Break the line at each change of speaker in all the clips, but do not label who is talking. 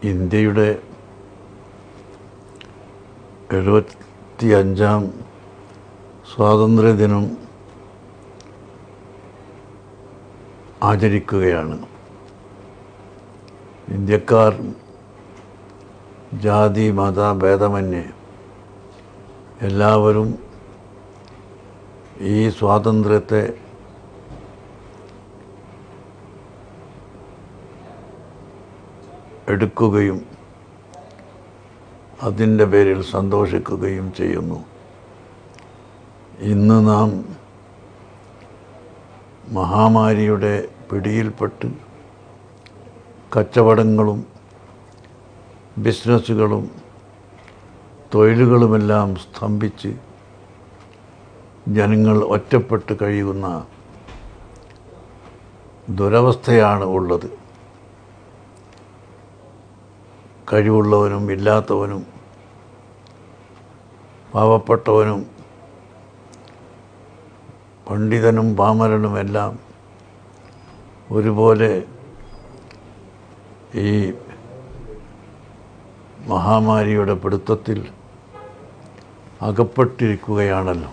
ഇന്ത്യയുടെ എഴുപത്തി അഞ്ചാം സ്വാതന്ത്ര്യദിനം ആചരിക്കുകയാണ് ഇന്ത്യക്കാർ ജാതി മത ഭേദമന്യേ എല്ലാവരും ഈ സ്വാതന്ത്ര്യത്തെ എടുക്കുകയും അതിൻ്റെ പേരിൽ സന്തോഷിക്കുകയും ചെയ്യുന്നു ഇന്ന് നാം മഹാമാരിയുടെ പിടിയിൽപ്പെട്ട് കച്ചവടങ്ങളും ബിസിനസ്സുകളും തൊഴിലുകളുമെല്ലാം സ്തംഭിച്ച് ജനങ്ങൾ ഒറ്റപ്പെട്ട് കഴിയുന്ന ദുരവസ്ഥയാണ് ഉള്ളത് കഴിവുള്ളവനും ഇല്ലാത്തവനും പാവപ്പെട്ടവനും പണ്ഡിതനും പാമരനുമെല്ലാം ഒരുപോലെ ഈ മഹാമാരിയുടെ പിടുത്തത്തിൽ അകപ്പെട്ടിരിക്കുകയാണല്ലോ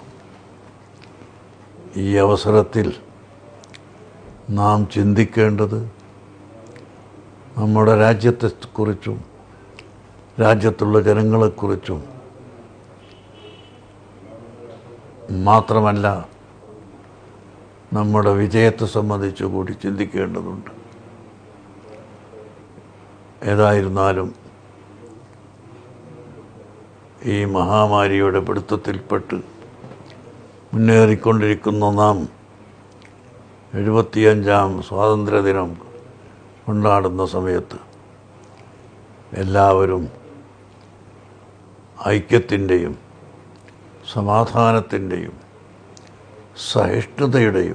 ഈ അവസരത്തിൽ നാം ചിന്തിക്കേണ്ടത് നമ്മുടെ രാജ്യത്തെക്കുറിച്ചും രാജ്യത്തുള്ള ജനങ്ങളെക്കുറിച്ചും മാത്രമല്ല നമ്മുടെ വിജയത്തെ സംബന്ധിച്ച് കൂടി ചിന്തിക്കേണ്ടതുണ്ട് ഏതായിരുന്നാലും ഈ മഹാമാരിയുടെ പിടുത്തത്തിൽപ്പെട്ട് മുന്നേറിക്കൊണ്ടിരിക്കുന്ന നാം എഴുപത്തിയഞ്ചാം സ്വാതന്ത്ര്യദിനം കൊണ്ടാടുന്ന സമയത്ത് എല്ലാവരും ഐക്യത്തിൻ്റെയും സമാധാനത്തിൻ്റെയും സഹിഷ്ണുതയുടെയും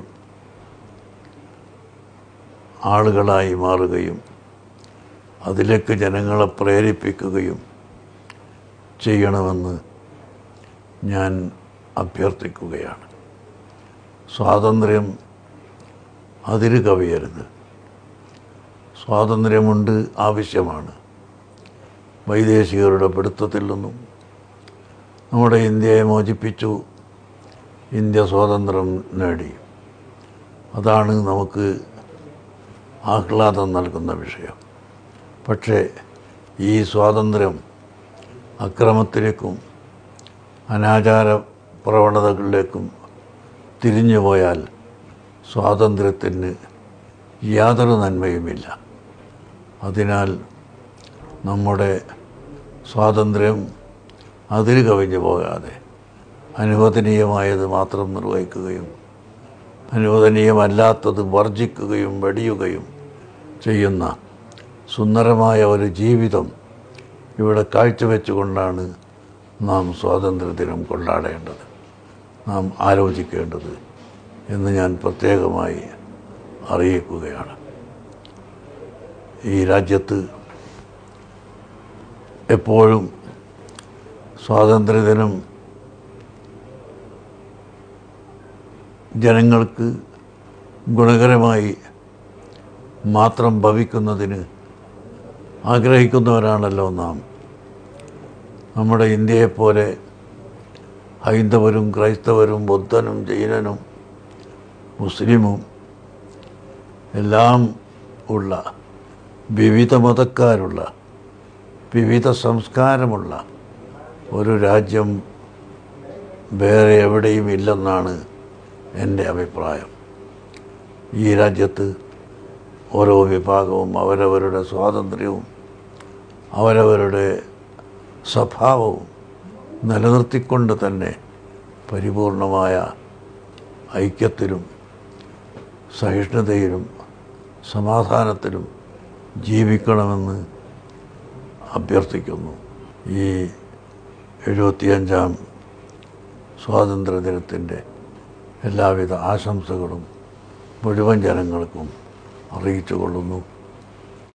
ആളുകളായി മാറുകയും അതിലേക്ക് ജനങ്ങളെ പ്രേരിപ്പിക്കുകയും ചെയ്യണമെന്ന് ഞാൻ അഭ്യർത്ഥിക്കുകയാണ് സ്വാതന്ത്ര്യം അതിര് കവിയരുത് സ്വാതന്ത്ര്യമുണ്ട് ആവശ്യമാണ് വൈദേശികരുടെ പിടുത്തത്തിൽ നിന്നും നമ്മുടെ ഇന്ത്യയെ മോചിപ്പിച്ചു ഇന്ത്യ സ്വാതന്ത്ര്യം നേടി അതാണ് നമുക്ക് ആഹ്ലാദം നൽകുന്ന വിഷയം പക്ഷേ ഈ സ്വാതന്ത്ര്യം അക്രമത്തിലേക്കും അനാചാര പ്രവണതകളിലേക്കും തിരിഞ്ഞു പോയാൽ സ്വാതന്ത്ര്യത്തിന് യാതൊരു നന്മയുമില്ല അതിനാൽ നമ്മുടെ സ്വാതന്ത്ര്യം അതിര് കവിഞ്ഞു പോകാതെ അനുവദനീയമായത് മാത്രം നിർവഹിക്കുകയും അനുവദനീയമല്ലാത്തത് വർജിക്കുകയും വെടിയുകയും ചെയ്യുന്ന സുന്ദരമായ ഒരു ജീവിതം ഇവിടെ കാഴ്ചവെച്ചുകൊണ്ടാണ് നാം സ്വാതന്ത്ര്യദിനം കൊണ്ടാടേണ്ടത് നാം ആലോചിക്കേണ്ടത് എന്ന് ഞാൻ പ്രത്യേകമായി അറിയിക്കുകയാണ് ഈ രാജ്യത്ത് എപ്പോഴും സ്വാതന്ത്ര്യദിനം ജനങ്ങൾക്ക് ഗുണകരമായി മാത്രം ഭവിക്കുന്നതിന് ആഗ്രഹിക്കുന്നവരാണല്ലോ നാം നമ്മുടെ ഇന്ത്യയെപ്പോലെ ഹൈന്ദവരും ക്രൈസ്തവരും ബുദ്ധനും ജൈനനും മുസ്ലിമും എല്ലാം ഉള്ള വിവിധ മതക്കാരുള്ള വിവിധ സംസ്കാരമുള്ള ഒരു രാജ്യം വേറെ എവിടെയും ഇല്ലെന്നാണ് എൻ്റെ അഭിപ്രായം ഈ രാജ്യത്ത് ഓരോ വിഭാഗവും അവരവരുടെ സ്വാതന്ത്ര്യവും അവരവരുടെ സ്വഭാവവും നിലനിർത്തിക്കൊണ്ട് തന്നെ പരിപൂർണമായ ഐക്യത്തിലും സഹിഷ്ണുതയിലും സമാധാനത്തിലും ജീവിക്കണമെന്ന് അഭ്യർത്ഥിക്കുന്നു ഈ എഴുപത്തിയഞ്ചാം സ്വാതന്ത്ര്യദിനത്തിൻ്റെ എല്ലാവിധ ആശംസകളും മുഴുവൻ ജനങ്ങൾക്കും അറിയിച്ചു കൊള്ളുന്നു